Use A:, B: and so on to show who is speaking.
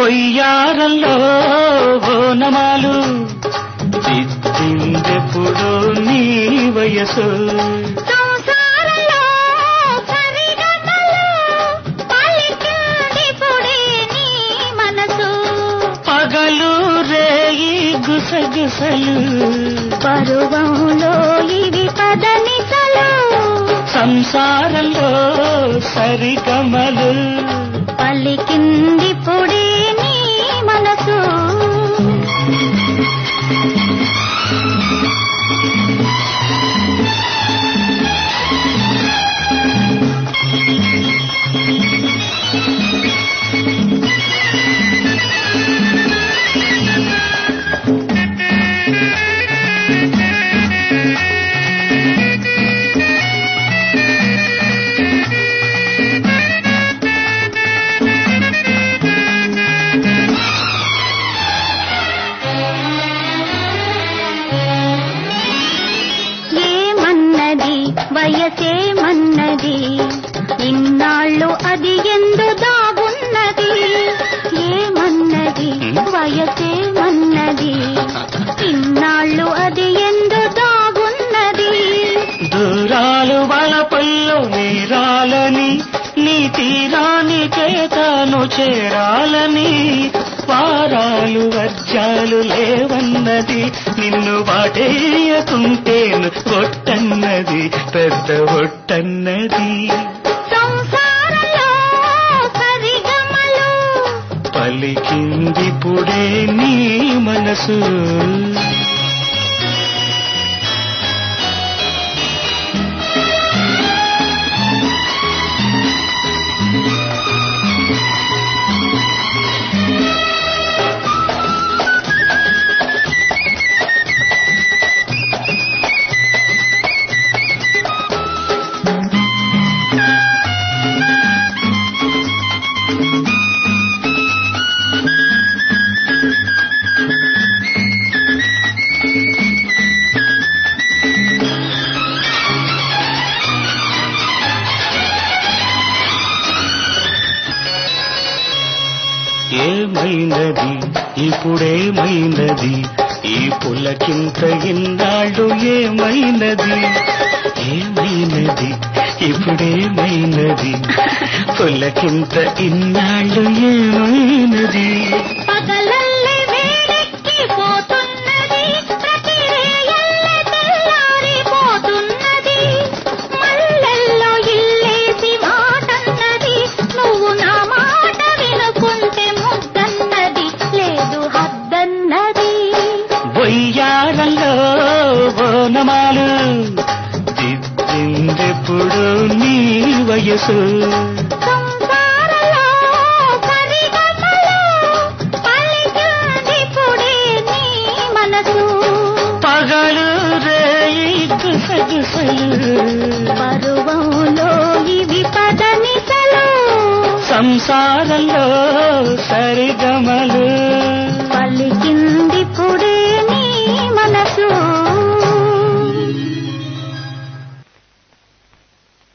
A: ఒయ్యారంలో ఓనమాలు దిద్దిందెప్పుడు నీ వయసు
B: సంసారంలో సరిగమలు పలికిందిప్పుడే నీ మనసు
A: పగలు రేయి గుసగుసలు
B: పరువంలో ఇవి పదనిసలు
A: సంసారంలో సరిగమలు
B: పలికిందిప్పుడే నీ మనసు ఏమన్నది వయసేమన్నది ఇన్నాళ్ళు అది ఎందు దాగున్నది ఏమన్నది వయసేమన్నది ఇన్నాళ్ళు అది ఎందు దాగున్నది
A: దూరాలు వలపల్లో నీరాలని నీ తీరాని చేతను చేరాలని వారాలు వర్జాలు లేవన్నది నిన్ను వాటేయకుంటేను ఒట్టన్నది పెద్ద ఒట్టన్నది
B: సంసారంలో సరిగమలు
A: పలికింది పుడే నీ మనసు ఏమైనది ఇప్పుడేమైనది ఈ పులకింత ఇన్నాళ్ళు ఏమైనది ఏమైనది ఇప్పుడేమైనది పులకింత ఇన్నాళ్ళు ఏమైనది
B: పగలల్లే వేడెక్కి పోతున్నది ప్రతి రేయల్లే తెల్లారిపోతున్నది మల్లెల్లో ఇల్లేసి మాటన్నది నువ్వు నా మాట వినుకుంటే ముద్దన్నది లేదు హద్దన్నది
A: బొయ్యారంలో బోనమాలు దిద్దిందెప్పుడు నీ వయసు
B: సంసారలో సరిగమలు పలికిందిప్పుడే నీ మనసు
A: పగలు రేయి గుసగుసలు
B: పరువంలో ఇవి పదనిసలు
A: సంసారంలో సరిగమలు